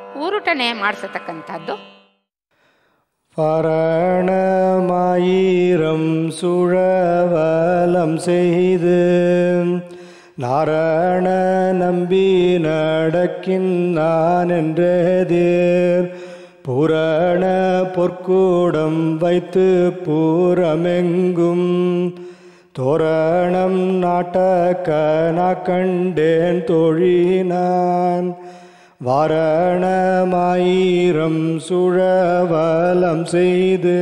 ಊರುಟನೆ ಮಾಡಿಸತಕ್ಕಂಥದ್ದು பரணமாயிரம் சுழவலம் செய்து நாரண நம்பி நடக்கின்றான் என்றதேர் புரண பொற்கூடம் வைத்து பூரமெங்கும் தோரணம் நாட்டக்கன கண்டேன் தொழினான் வாரணமாயிரம் சுழவலம் செய்து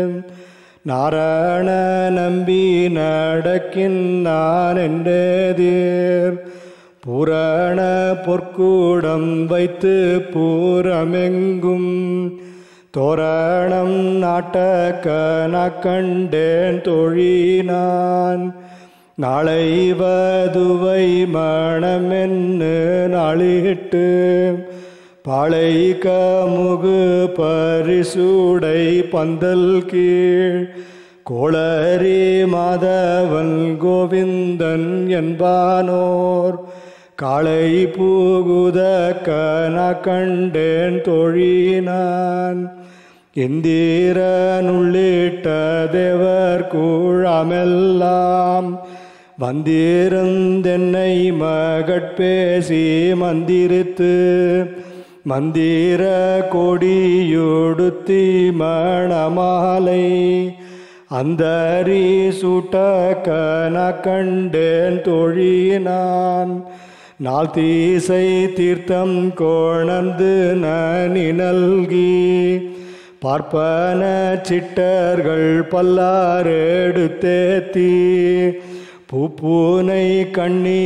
நாரண நம்பி நடக்கின்றான் என்றதீர் புராண பொற்கூடம் வைத்து பூரமெங்கும் தோரணம் நாட்டக்கன கண்டேன் தொழினான் நாளை வதுவை மணமென்னு நாளிட்டு பாளை கமுகு பரிசூடை பந்தல் கீழ் கோளரி மாதவன் கோவிந்தன் என்பானோர் காளை பூகுத கன கண்டேன் தொழினான் இந்திரனுள்ளிட்ட தேவர் கூழாமெல்லாம் வந்திருந்தென்னை மகட்பேசி மந்திரித்து மந்திர கொடியுடுத்தி மணமாலை அந்தரி சூட்ட கன கண்டேன் தொழினான் நாள் தீசை தீர்த்தம் கோணந்து நனி நல்கி பார்ப்பன சிட்டர்கள் பல்லாரெடுத்தேத்தி பூப்பூனை கண்ணி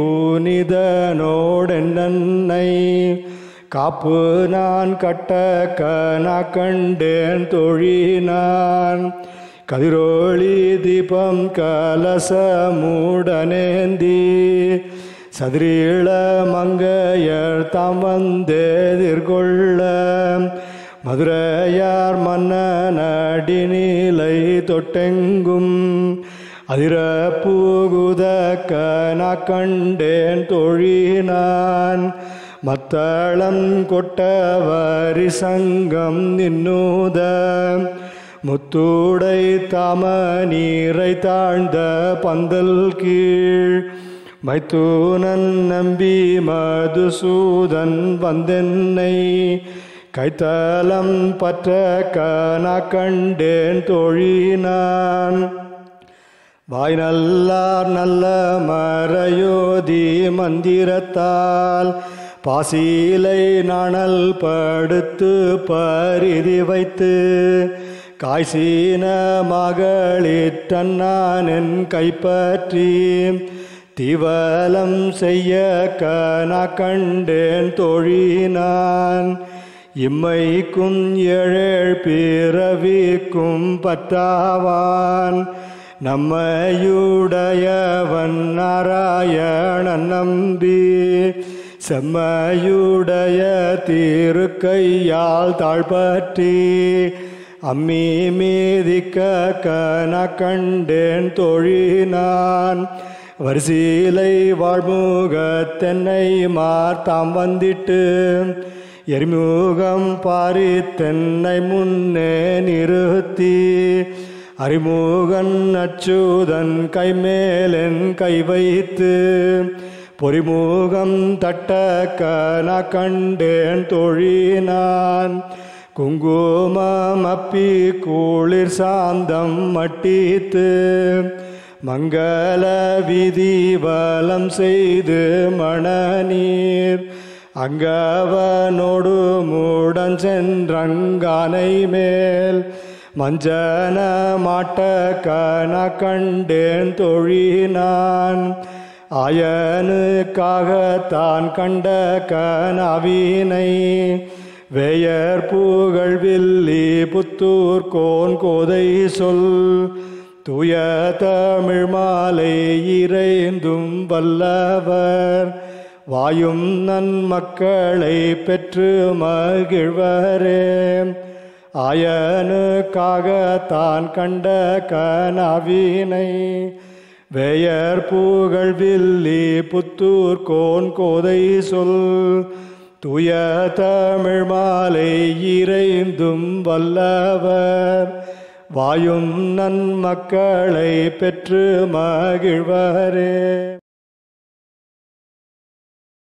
பூனிதனோடென்னை காப்பு நான் கட்ட கன கண்டேன் தொழினான் கதிரோளி தீபம் கலச மூடனேந்தி சதிரீள மங்கையர் தாம் வந்தெதிர்கொள்ள மதுரையார் மன்னன் அடிநிலை தொட்டெங்கும் அதிர பூகுத கன கண்டேன் தொழினான் மத்தளம் கொட்ட வரி சங்கம் நின்னூத முத்தூடை தாம நீரை தாழ்ந்த பந்தல் கீழ் மைத்தூனன் நம்பி மதுசூதன் வந்தென்னை கைத்தலம் பற்ற கன கண்டேன் தொழினான் வாய் நல்லார் நல்ல மறையோதி மந்திரத்தால் பாசீலை நாணல் படுத்து பரிதி வைத்து காய்சீன மகளிற்றன்னான் கைப்பற்றி திவலம் செய்ய கன கண்டேன் தொழினான் இம்மைக்கும் ஏழேழ் பிறவிக்கும் பற்றாவான் நம்மையுடையவன் நாராயணன் நம்பி செம்மையுடைய திருக்கையால் தாழ்பற்றி அம்மி மீதிக்க கன கண்டேன் தொழினான் வரிசீலை வாழ்முகத்தென்னை மார்த்தாம் வந்திட்டு எரிமுகம் பாரி தென்னை முன்னே நிறுத்தி அறிமுகன் அச்சுதன் கைமேலென் கை வைத்து பொறிமுகம் தட்ட கன கண்டேன் தொழினான் குங்குமம் அப்பி குளிர் சாந்தம் மட்டித்து மங்கள விதி வலம் செய்து மணநீர் அங்கவனோடு மூடன் சென்றங்கானை மேல் மஞ்சன மாட்ட கன கண்டேன் தொழினான் ஆயனுக்காகத்தான் கண்ட கனவினை வேயர் புகழ் வில்லி புத்தூர் கோன் கோதை சொல் தூய தமிழ் மாலை இறைந்தும் வல்லவர் வாயும் நன்மக்களை பெற்று மகிழ்வரே ஆயனுக்காகத்தான் கண்ட கனவினை வேயர் புகழ் வில்லி புத்தூர் கோன் கோதை சொல் தூய தமிழ் மாலை இறைந்தும் வல்லவர் வாயும் நன்மக்களை பெற்று மகிழ்வரே